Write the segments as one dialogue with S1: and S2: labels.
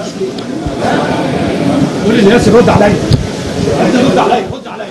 S1: قول للناس رد عليا انت رد عليا رد عليا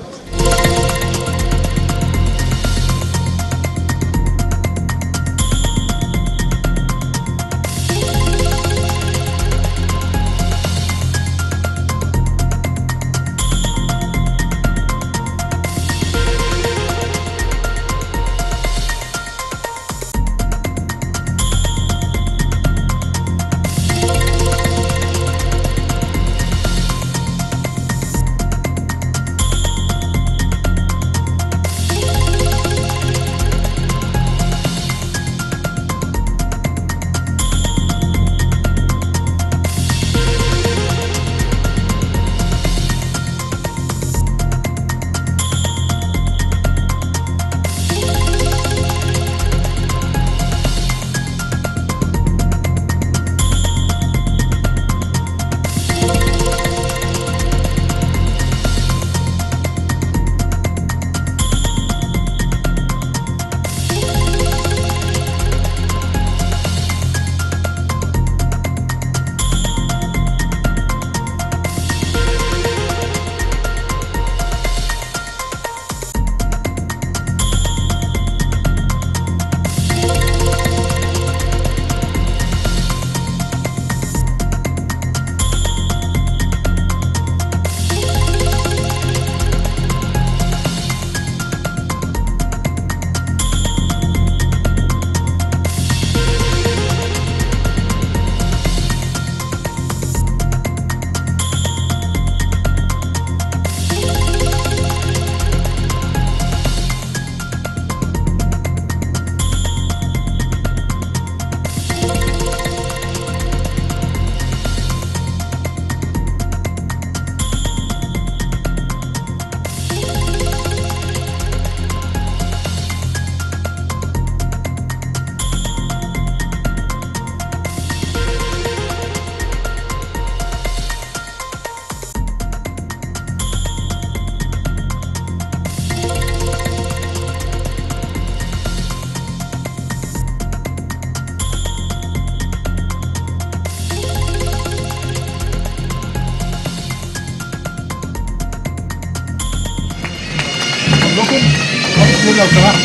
S1: لو سمحت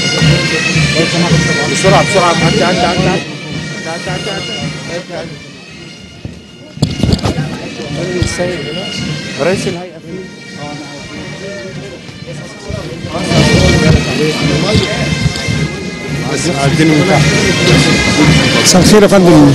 S1: لو سمحت
S2: بسرعه بسرعه عدي عدي عدي عدي عدي عدي عدي عدي السيد رئيس الهيئه فين؟ عديني من تحت
S1: مساء الخير يا فندم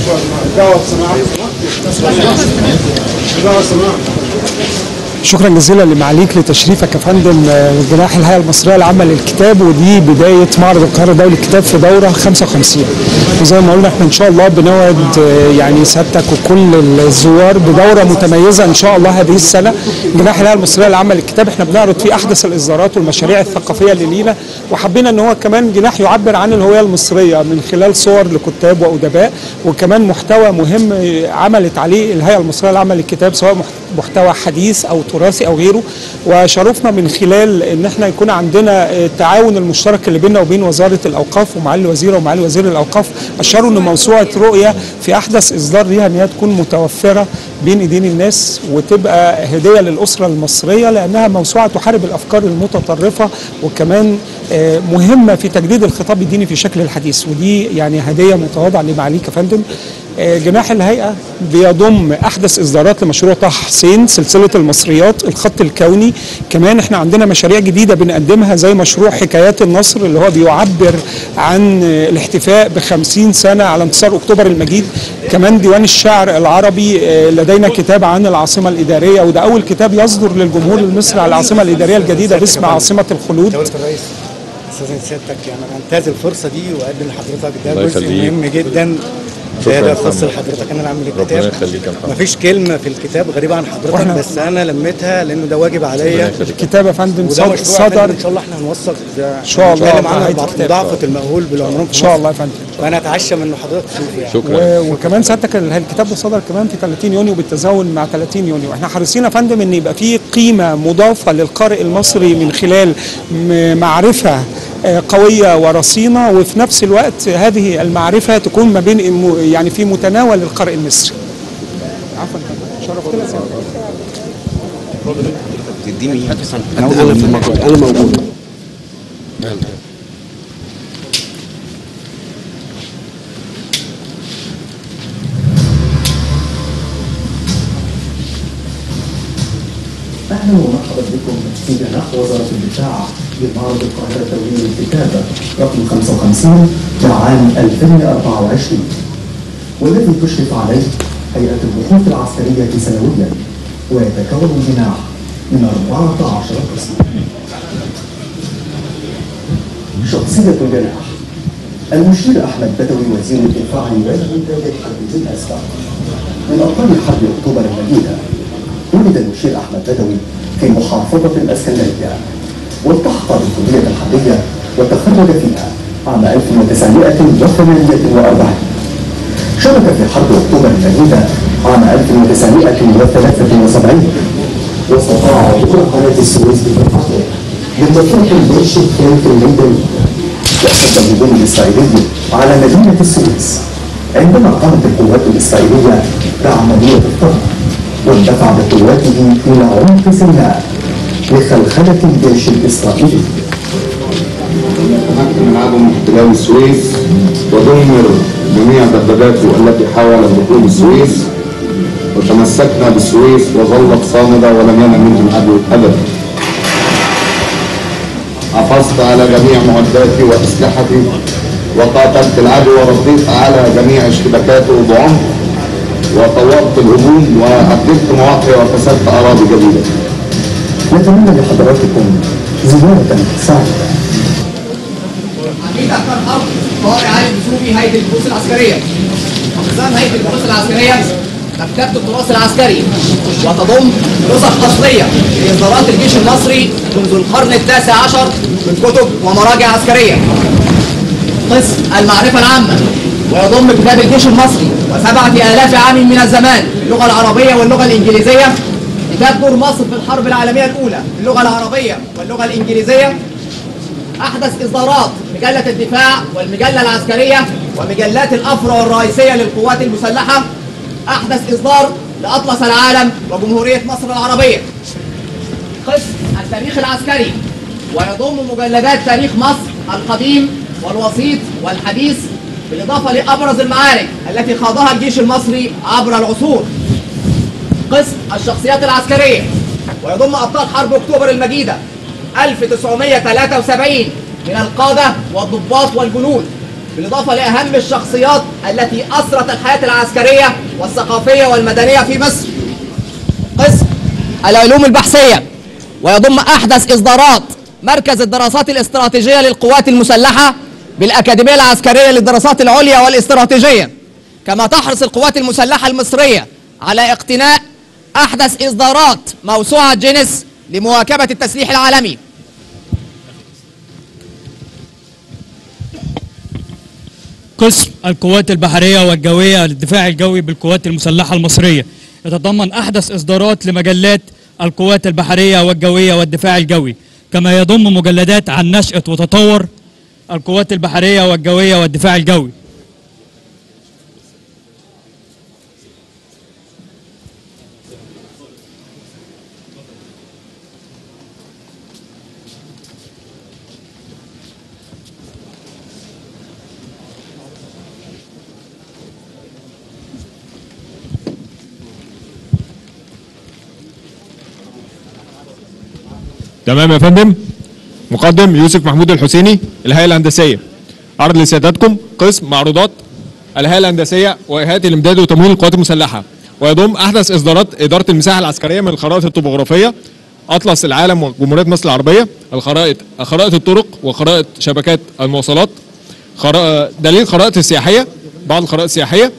S1: شكرا جزيلا لمعاليك لتشريفك يا فندم آه، جناح الهيئه المصريه العامه للكتاب ودي بدايه معرض القاهره الدولي للكتاب في دوره 55 وزي ما قلنا احنا ان شاء الله بنوعد آه، يعني سيادتك وكل الزوار بدوره متميزه ان شاء الله هذه السنه جناح الهيئه المصريه العامه للكتاب احنا بنعرض فيه احدث الاصدارات والمشاريع الثقافيه اللي لينا وحبينا ان هو كمان جناح يعبر عن الهويه المصريه من خلال صور لكتاب وادباء وكمان محتوى مهم عملت عليه الهيئه المصريه العامه للكتاب سواء محت- محتوى حديث او تراثي او غيره وشرفنا من خلال ان احنا يكون عندنا التعاون المشترك اللي بيننا وبين وزاره الاوقاف ومعالي الوزيره ومعالي وزير الاوقاف اشاروا ان موسوعه رؤيه في احدث اصدار ليها ان هي تكون متوفره بين ايدين الناس وتبقى هديه للاسره المصريه لانها موسوعه تحارب الافكار المتطرفه وكمان آه، مهمه في تجديد الخطاب الديني في شكل الحديث ودي يعني هديه متواضعه لمعاليك يا فندم آه، جناح الهيئه بيضم احدث اصدارات لمشروع طه حسين سلسله المصريات الخط الكوني كمان احنا عندنا مشاريع جديده بنقدمها زي مشروع حكايات النصر اللي هو بيعبر عن آه، الاحتفاء ب 50 سنه على انتصار اكتوبر المجيد كمان ديوان الشعر العربي آه، لدينا كتاب عن العاصمه الاداريه وده اول كتاب يصدر للجمهور المصري على العاصمه الاداريه الجديده باسم عاصمه الخلود
S2: دولة الرئيس استاذ سيادتك يعني انا انتهز الفرصه دي واقدم لحضرتك ده
S3: الله
S2: جزء
S3: يخليك.
S2: مهم جدا
S3: شكراً
S2: شهاده
S3: يا
S2: خاصه
S3: محمد.
S2: لحضرتك انا اللي عامل
S3: ربنا
S2: الكتاب
S3: يخليك يا محمد.
S2: مفيش كلمه في الكتاب غريبه عن حضرتك
S1: وإحنا-
S2: بس انا لميتها لانه ده واجب عليا
S3: يخليك.
S1: كتاب يا فندم
S2: وده
S1: صد-
S2: مشروع
S1: صدر
S2: صدر ان شاء الله احنا هنوثق ده ان
S1: شاء الله
S2: عن
S1: مع هيئة الكتاب.
S2: مضاعفه المأهول بالعمران
S1: ان شاء الله يا فندم
S2: وانا اتعشى من انه حضرتك تشوفه يعني
S3: شكرا
S1: و- وكمان سيادتك ال- الكتاب ده صدر كمان في 30 يونيو بالتزاون مع 30 يونيو احنا حريصين يا فندم ان يبقى في قيمه مضافه للقارئ المصري من خلال م- معرفه آه، قويه ورصينه وفي نفس الوقت هذه المعرفه تكون ما بين الم- يعني في متناول القارئ المصري شرفتنا سيادتك
S3: تدي مين؟
S4: انا موجود انا موجود
S5: اهلا ومرحبا بكم في جناح وزاره الدفاع بمعرض القاهره الدولي للكتاب رقم 55 لعام 2024 والذي تشرف عليه هيئه البحوث العسكريه سنويا ويتكون الجناح من 14 قسما شخصيه الجناح المشير احمد بدوي وزير الدفاع يواجه انتاج الحرب الاسبق من ابطال حرب اكتوبر المجيده ولد المشير احمد بدوي في محافظه الاسكندريه والتحق بالكليه الحربيه وتخرج فيها عام 1948 شارك في حرب اكتوبر المجيده عام 1973 واستطاع عبور قناه السويس بالتحقق بتطبيق الجيش الثالث الميداني وصد الهجوم الاسرائيلي على مدينه السويس عندما قامت القوات الاسرائيليه بعمليه الطرد واندفع بقواته الى عمق سيناء لخلخله الجيش الاسرائيلي
S4: تمكن من عدم احتلال السويس ودمر جميع دباباته التي حاولت دخول السويس وتمسكنا بالسويس وظلت صامدة ولم ينم منها العدو أبدا حافظت على جميع معداتي وأسلحتي وقاتلت العدو ورديت على جميع اشتباكاته بعمق وطورت الهجوم وعدلت مواقع وكسبت أراضي جديدة
S5: نتمنى لحضراتكم زياره سعيده
S6: عميد أكبر حرب طارق علي الدسوقي هيئة البحوث العسكرية أقسام هيئة البحوث العسكرية مكتبة التراث العسكري وتضم نسخ أصلية لإصدارات الجيش المصري منذ القرن التاسع عشر من كتب ومراجع عسكرية قسم المعرفة العامة ويضم كتاب الجيش المصري وسبعة آلاف عام من الزمان باللغة العربية واللغة الإنجليزية كتاب دور مصر في الحرب العالمية الأولى باللغة العربية واللغة الإنجليزية أحدث إصدارات مجلة الدفاع والمجلة العسكرية ومجلات الأفرع الرئيسية للقوات المسلحة أحدث إصدار لأطلس العالم وجمهورية مصر العربية قسم التاريخ العسكري ويضم مجلدات تاريخ مصر القديم والوسيط والحديث بالإضافة لأبرز المعارك التي خاضها الجيش المصري عبر العصور قسم الشخصيات العسكرية ويضم أبطال حرب أكتوبر المجيدة 1973 من القادة والضباط والجنود بالإضافة لأهم الشخصيات التي أثرت الحياة العسكرية والثقافية والمدنية في مصر قسم العلوم البحثية ويضم أحدث إصدارات مركز الدراسات الاستراتيجية للقوات المسلحة بالأكاديمية العسكرية للدراسات العليا والاستراتيجية كما تحرص القوات المسلحة المصرية على اقتناء أحدث إصدارات موسوعة جينيس لمواكبة التسليح العالمي
S7: قسم القوات البحرية والجوية للدفاع الجوي بالقوات المسلحة المصرية يتضمن أحدث إصدارات لمجلات القوات البحرية والجوية والدفاع الجوي كما يضم مجلدات عن نشأة وتطور القوات البحرية والجوية والدفاع الجوي
S8: تمام يا فندم مقدم يوسف محمود الحسيني الهيئه الهندسيه عرض لسيادتكم قسم معروضات الهيئه الهندسيه وهيئه الامداد وتمويل القوات المسلحه ويضم احدث اصدارات اداره المساحه العسكريه من الخرائط الطبوغرافيه اطلس العالم وجمهوريه مصر العربيه الخرائط خرائط الطرق وخرائط شبكات المواصلات خرا... دليل خرائط السياحيه بعض الخرائط السياحيه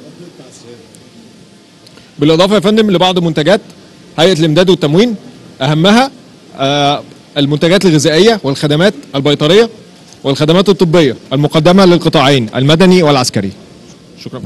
S8: بالاضافه يا فندم لبعض منتجات هيئه الامداد والتموين اهمها آه، المنتجات الغذائيه والخدمات البيطريه والخدمات الطبيه المقدمه للقطاعين المدني والعسكري شكرا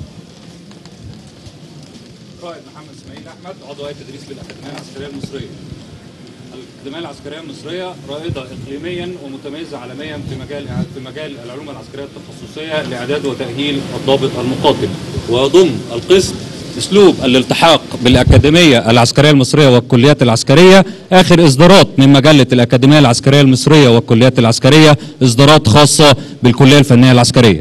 S9: قائد محمد اسماعيل احمد عضو هيئه تدريس بالاكاديميه العسكريه المصريه. الاكاديميه العسكريه المصريه رائده اقليميا ومتميزه عالميا في مجال في مجال العلوم العسكريه التخصصيه لاعداد وتاهيل الضابط المقاتل ويضم القسم اسلوب الالتحاق بالاكاديميه العسكريه المصريه والكليات العسكريه اخر اصدارات من مجله الاكاديميه العسكريه المصريه والكليات العسكريه اصدارات خاصه بالكليه الفنيه العسكريه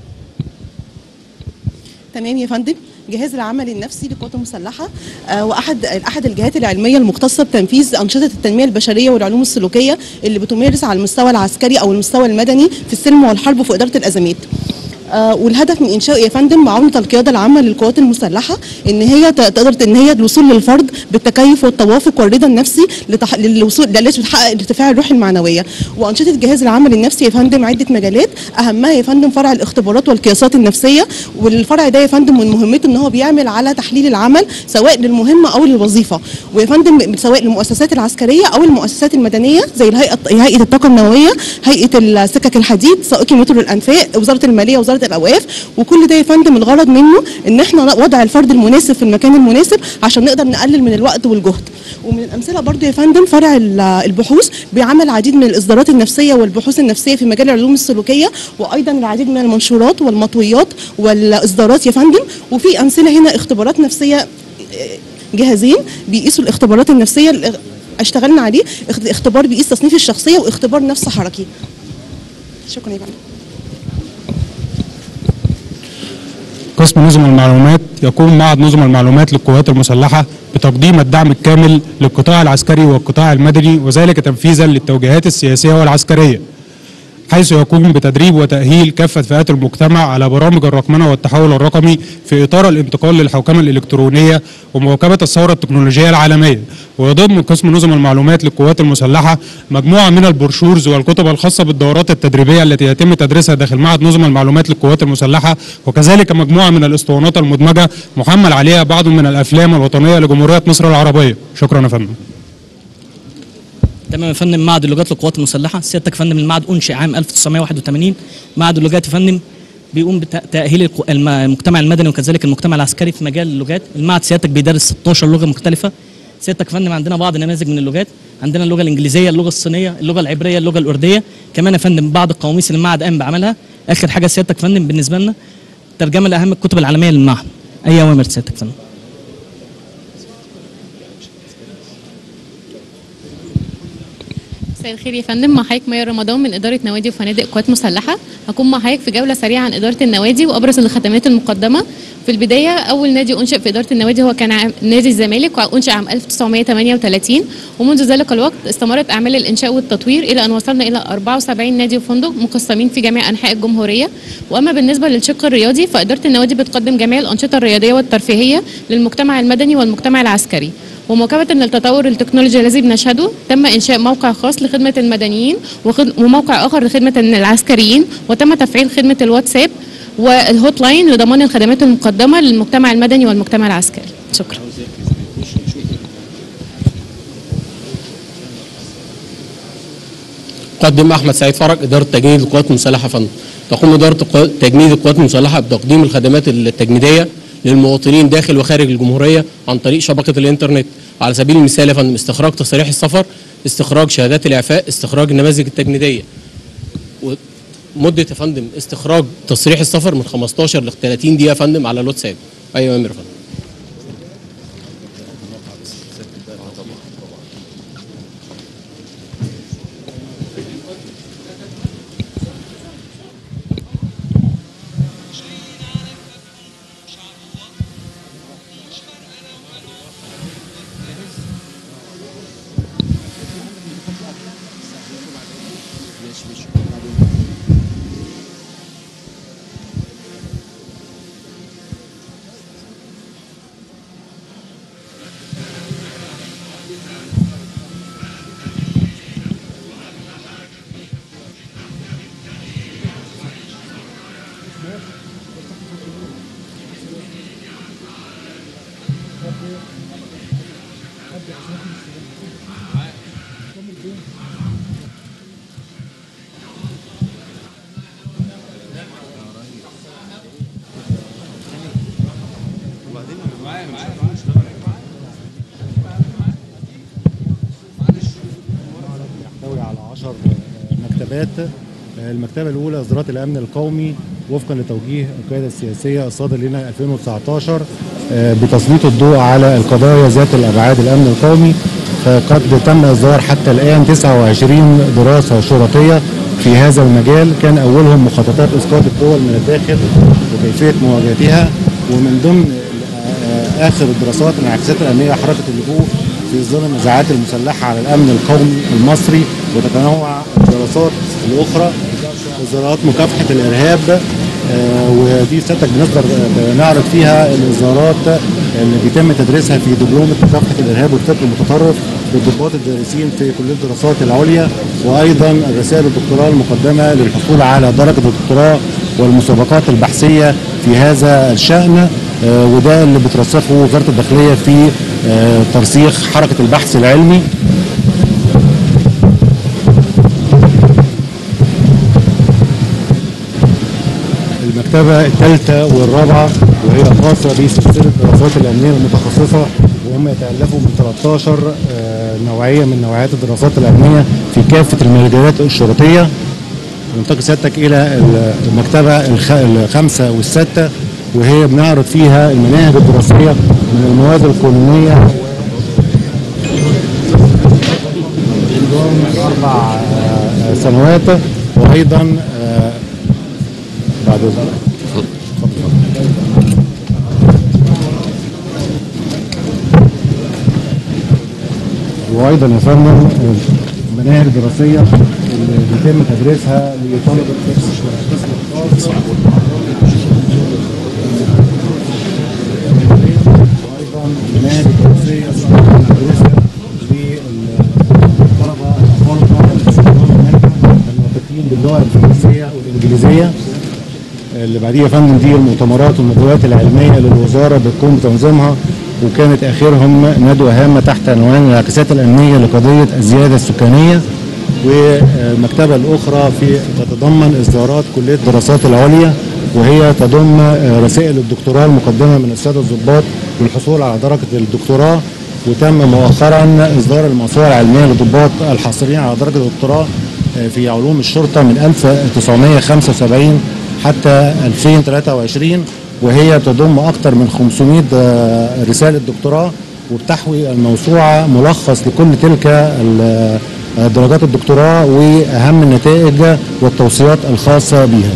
S3: تمام يا فندم جهاز العمل النفسي للقوات المسلحه آه، واحد احد الجهات العلميه المختصه بتنفيذ انشطه التنميه البشريه والعلوم السلوكيه اللي بتمارس على المستوى العسكري او المستوى المدني في السلم والحرب وفي اداره الازمات آه، والهدف من انشاء يا فندم معاونه القياده العامه للقوات المسلحه ان هي ت- تقدر ان هي الوصول للفرد بالتكيف والتوافق والرضا النفسي لتح... للوصول التي بتحقق ارتفاع الروح المعنويه وانشطه الجهاز العمل النفسي يا فندم عده مجالات اهمها يا فندم فرع الاختبارات والقياسات النفسيه والفرع ده يا فندم من مهمته ان هو بيعمل على تحليل العمل سواء للمهمه او للوظيفه ويا فندم سواء للمؤسسات العسكريه او المؤسسات المدنيه زي الهيئه هيئه الطاقه النوويه هيئه السكك الحديد سائقي مترو الانفاق وزاره الماليه وزاره الاوقاف وكل ده يا فندم الغرض منه ان احنا وضع الفرد المناسب في المكان المناسب عشان نقدر نقلل من الوقت والجهد ومن الامثله برضو يا فندم فرع ال- البحوث بيعمل العديد من الاصدارات النفسيه والبحوث النفسيه في مجال العلوم السلوكيه وايضا العديد من المنشورات والمطويات والاصدارات يا فندم وفي امثله هنا اختبارات نفسيه آه، جهازين بيقيسوا الاختبارات النفسيه اللي اشتغلنا عليه اخت- اختبار بيقيس تصنيف الشخصيه واختبار نفس حركي شكرا يا فندم
S10: قسم نظم المعلومات يقوم معهد نظم المعلومات للقوات المسلحة بتقديم الدعم الكامل للقطاع العسكري والقطاع المدني وذلك تنفيذا للتوجيهات السياسية والعسكرية حيث يقوم بتدريب وتأهيل كافة فئات المجتمع على برامج الرقمنة والتحول الرقمي في إطار الانتقال للحوكمة الإلكترونية ومواكبة الثورة التكنولوجية العالمية ويضم قسم نظم المعلومات للقوات المسلحة مجموعة من البروشورز والكتب الخاصة بالدورات التدريبية التي يتم تدريسها داخل معهد نظم المعلومات للقوات المسلحة وكذلك مجموعة من الاسطوانات المدمجة محمل عليها بعض من الأفلام الوطنية لجمهورية مصر العربية شكرا يا فندم
S11: تمام يا فندم معهد اللغات للقوات المسلحه سيادتك يا فندم المعهد انشئ عام 1981 معهد اللغات يا فندم بيقوم بتاهيل الق- الم- المجتمع المدني وكذلك المجتمع العسكري في مجال اللغات المعهد سيادتك بيدرس 16 لغه مختلفه سيادتك يا فندم عندنا بعض نماذج من اللغات عندنا اللغه الانجليزيه اللغه الصينيه اللغه العبريه اللغه الارديه كمان يا فندم بعض القواميس اللي المعهد قام بعملها اخر حاجه سيادتك يا فندم بالنسبه لنا ترجمه لاهم الكتب العالميه للمعهد اي اوامر سيادتك يا فندم
S12: مساء الخير يا فندم مع حضرتك ميا رمضان من اداره نوادي وفنادق قوات مسلحه هكون مع حضرتك في جوله سريعه عن اداره النوادي وابرز الخدمات المقدمه في البدايه اول نادي انشئ في اداره النوادي هو كان عام نادي الزمالك وانشئ عام 1938 ومنذ ذلك الوقت استمرت اعمال الانشاء والتطوير الى ان وصلنا الى 74 نادي وفندق مقسمين في جميع انحاء الجمهوريه واما بالنسبه للشق الرياضي فاداره النوادي بتقدم جميع الانشطه الرياضيه والترفيهيه للمجتمع المدني والمجتمع العسكري ومواكبة للتطور التكنولوجي الذي بنشهده تم إنشاء موقع خاص لخدمة المدنيين وخد- وموقع آخر لخدمة العسكريين وتم تفعيل خدمة الواتساب والهوت لاين لضمان الخدمات المقدمة للمجتمع المدني والمجتمع العسكري شكرا
S13: قدم احمد سعيد فرج اداره تجنيد القوات المسلحه فندم تقوم اداره القوا- تجنيد القوات المسلحه بتقديم الخدمات التجنيديه للمواطنين داخل وخارج الجمهوريه عن طريق شبكه الانترنت على سبيل المثال يا فندم استخراج تصاريح السفر استخراج شهادات الاعفاء استخراج النماذج التجنيديه ومده يا فندم استخراج تصريح السفر من 15 ل 30 دقيقه يا فندم على الواتساب ايوه يا امير يا فندم
S2: يحتوي على 10 مكتبات المكتبة الأولى إصدارات الأمن القومي وفقا لتوجيه القيادة السياسية الصادر لنا 2019 آه، بتسليط الضوء على القضايا ذات الابعاد الامن القومي فقد تم اصدار حتى الان 29 دراسه شرطيه في هذا المجال كان اولهم مخططات اسقاط الدول من الداخل وكيفيه مواجهتها ومن ضمن آه، اخر الدراسات الانعكاسات الامنيه حركه اللجوء في ظل النزاعات المسلحه على الامن القومي المصري وتتنوع الدراسات الاخرى وزارات مكافحه الارهاب آه، ودي سيادتك بنقدر نعرض فيها الاصدارات اللي بيتم تدريسها في دبلومه مكافحه الارهاب والفكر المتطرف للضباط الدارسين في كليه الدراسات العليا وايضا الرسائل الدكتوراه المقدمه للحصول على درجه الدكتوراه والمسابقات البحثيه في هذا الشان آه، وده اللي بترسخه وزاره الداخليه في آه، ترسيخ حركه البحث العلمي المكتبة الثالثة والرابعة وهي خاصة بسلسلة الدراسات الأمنية المتخصصة وهم يتألفوا من 13 آه، نوعية من نوعيات الدراسات الأمنية في كافة المجالات الشرطية ننتقل سيادتك إلى المكتبة الخ- الخامسة والستة وهي بنعرض فيها المناهج الدراسية من المواد القانونية نظام أربع آه، سنوات وأيضا آه، بعد إذنك. وايضا يا فندم المناهج الدراسيه اللي بيتم تدريسها لطلبه القسم الخاص وايضا المناهج الدراسيه اللي بيتم تدريسها للطلبه الناطقين باللغه الفرنسيه والانجليزيه اللي بعديها يا فندم دي المؤتمرات والندوات العلميه اللي الوزاره بتقوم بتنظيمها وكانت اخرهم ندوه هامه تحت عنوان الانعكاسات الامنيه لقضيه الزياده السكانيه والمكتبه الاخرى في تتضمن اصدارات كليه الدراسات العليا وهي تضم رسائل الدكتوراه المقدمه من الساده الضباط والحصول على درجه الدكتوراه وتم مؤخرا اصدار الموسوعه العلميه للضباط الحاصلين على درجه الدكتوراه في علوم الشرطه من 1975 حتى 2023 وهي تضم اكثر من 500 آه، رساله دكتوراه وبتحوي الموسوعه ملخص لكل تلك ال- آه، درجات الدكتوراه واهم النتائج والتوصيات الخاصه بها.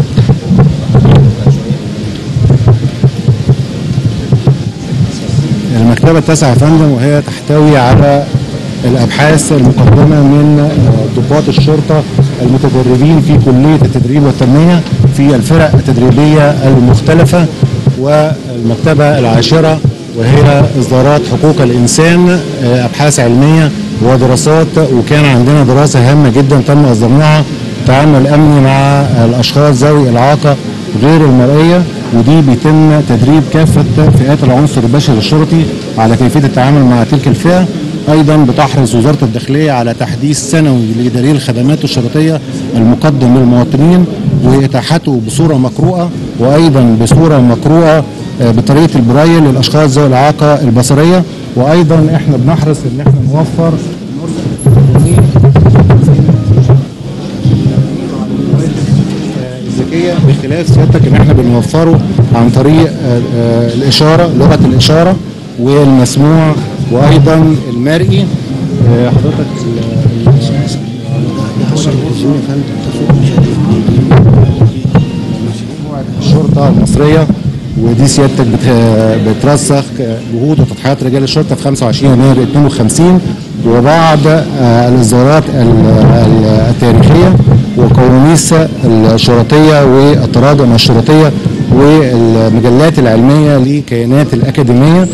S2: المكتبه التاسعه يا فندم وهي تحتوي على الابحاث المقدمه من آه، ضباط الشرطه المتدربين في كليه التدريب والتنميه في الفرق التدريبيه المختلفه والمكتبه العاشره وهي اصدارات حقوق الانسان آه، ابحاث علميه ودراسات وكان عندنا دراسه هامه جدا تم اصدارناها تعامل امني مع الاشخاص ذوي الاعاقه غير المرئيه ودي بيتم تدريب كافه فئات العنصر البشري الشرطي على كيفيه التعامل مع تلك الفئه ايضا بتحرص وزاره الداخليه على تحديث سنوي لدليل الخدمات الشرطيه المقدم للمواطنين واتاحته بصوره مقروءه وايضا بصوره مقروءه آه، بطريقه البرايل للاشخاص ذوي الاعاقه البصريه وايضا احنا بنحرص ان احنا نوفر الذكيه بخلاف سيادتك ان احنا بنوفره عن طريق آه، آه، الاشاره لغه الاشاره والمسموع وايضا المرئي آه، حضرتك ال- الشرطه المصريه ودي سيادتك بت- بترسخ جهود وتضحيات رجال الشرطه في 25 يناير 52 وبعض آه، الاصدارات ال- ال- التاريخيه وقوانيس الشرطيه والتراجم الشرطيه والمجلات العلميه لكيانات الاكاديميه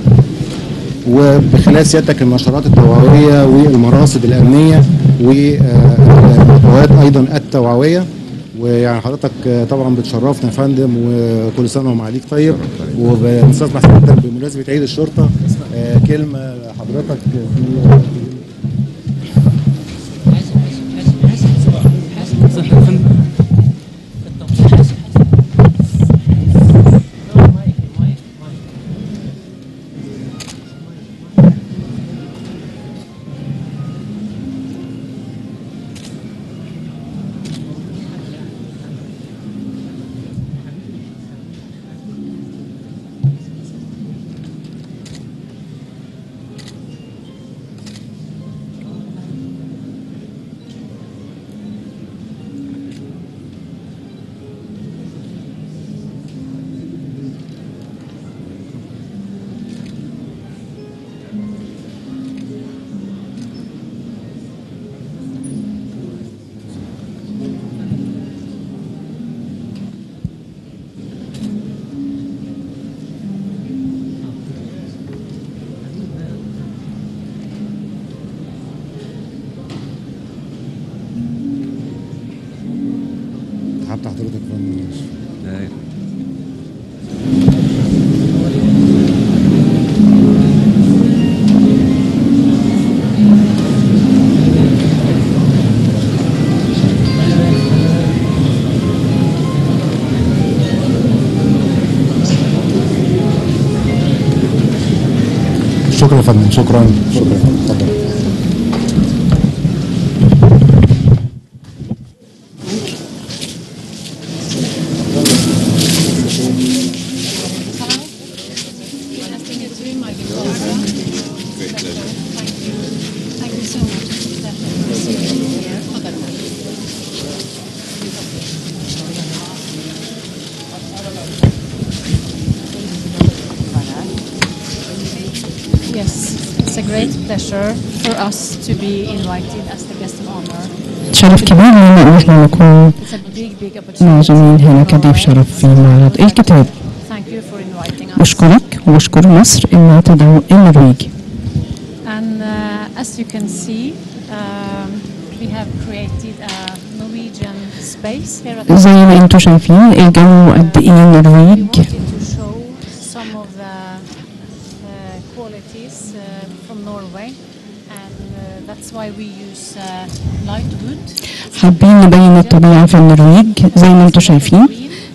S2: وبخلال سيادتك النشرات التوعويه والمراصد الامنيه والمحتويات ايضا التوعويه ويعني حضرتك آه، طبعا بتشرفنا يا فندم وكل سنه ومعاليك طيب وبنستسمح سيادتك بمناسبه عيد الشرطه آه، كلمه لحضرتك في شكرا يا فندم شكرا شكرا اتفضل
S14: Yes, it's a great pleasure for us to be invited as the guest of honor.
S15: شرف كبير لنا ان احنا نكون
S14: It's a big, big opportunity.
S15: معزومين هنا كضيف شرف في معرض الكتاب
S14: Thank you for inviting us.
S15: بشكرك وبشكر مصر انها تدعو النرويج
S14: And uh, as you can see, um, we have created a Norwegian space here at
S15: زي ما انتم شايفين الجو قد ايه النرويج
S14: to show some of the uh, qualities uh, from Norway, and uh, that's why we use uh, light wood.
S15: حابين نبين الطبيعة في النرويج زي ما انتم شايفين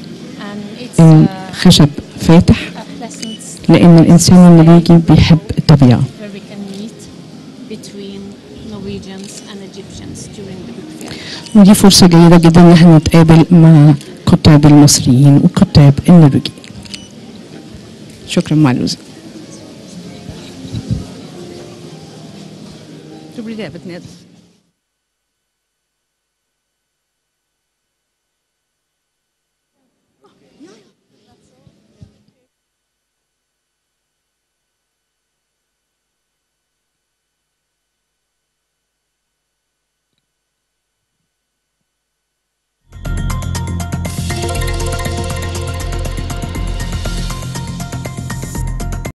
S15: الخشب فاتح
S14: A pleasant
S15: لان الانسان النرويجي بيحب الطبيعة
S14: where we can meet between Norwegians and Egyptians during the book fair.
S15: ودي فرصة جيدة جدا ان احنا نتقابل مع كتاب المصريين وكتاب النرويجيين شكرا معلوزة
S16: Dobrý den, Betnet.